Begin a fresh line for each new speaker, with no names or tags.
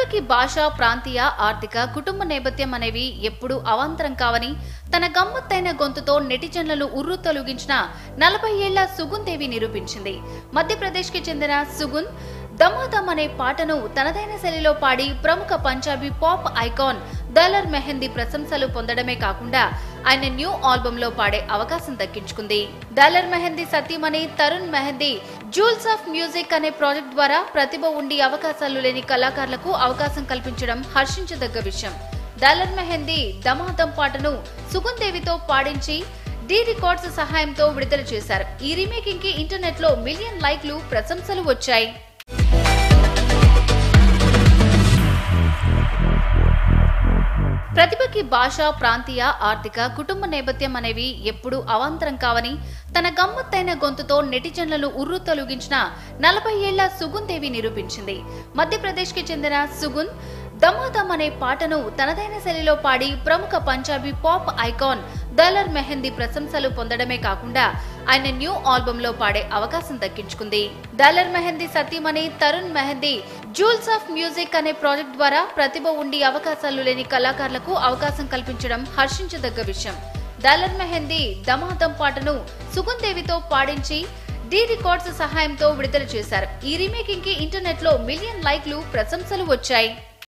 ప్రతిభకి భాష ప్రాంతీయ ఆర్థిక కుటుంబ నేపథ్యం అనేవి ఎప్పుడూ అవాంతరం కావని తన గమ్మత్తైన గొంతుతో నెటిజన్లను ఉర్రు తొలగించిన నలభై ఏళ్ల సుగున్ దేవి నిరూపించింది మధ్యప్రదేశ్కి చెందిన సుగున్ దమాదమ్ అనే పాటను తనదైన శైలిలో పాడి ప్రముఖ పంజాబీ పాప్ ఐకాన్ దలర్ మెహందీ ప్రశంసలు పొందడమే కాకుండా ఆయన న్యూ ఆల్బమ్ లో పాడే అవకాశం దక్కించుకుంది దలర్ మెహందీ సతీమణి Tarun Mehndi jewels of music అనే ప్రాజెక్ట్ ద్వారా ప్రతిభ ఉండి అవకాశాలు లేని కళాకారులకు అవకాశం కల్పించడం హర్షించదగ్గ విషయం దలర్ మెహందీ దమాదం పాటను సుగున్ దేవితో పాడించి డి రికార్డ్స్ సహాయంతో విడుదల చేశారు ఈ రీమేకింగ్ కి ఇంటర్నెట్ లో మిలియన్ లైక్లు ప్రశంసలు వచ్చాయి ప్రతిభకి భాష ప్రాంతీయ ఆర్థిక కుటుంబ నేపథ్యం అనేవి ఎప్పుడూ అవాంతరం కావని తన గమ్మత్తైన గొంతుతో నెటిజన్లను ఉర్రు తొలగించిన నలభై ఏళ్ల సుగున్ దేవి నిరూపించింది మధ్యప్రదేశ్కి చెందిన సుగున్ దమాదమ్ అనే పాటను తనదైన శైలిలో పాడి ప్రముఖ పంజాబీ పాప్ ఐకాన్ దలర్ మెహందీ ప్రశంసలు పొందడమే కాకుండా ఆయన న్యూ ఆల్బమ్ లో పాడే అవకాశం దక్కించుకుంది దలర్ మెహందీ సతీమణి Tarun Mehndi jewels of music అనే ప్రాజెక్ట్ ద్వారా ప్రతిభ ఉండి అవకాశాలు లేని కళాకారులకు అవకాశం కల్పించడం హర్షించదగ్గ విషయం దలర్ మెహందీ దమాదం పాటను సుగున్ దేవితో పాడించి డి రికార్డ్స్ సహాయంతో విడుదల చేశారు ఈ రీమేకింగ్ కి ఇంటర్నెట్ లో మిలియన్ లైక్లు ప్రశంసలు వచ్చాయి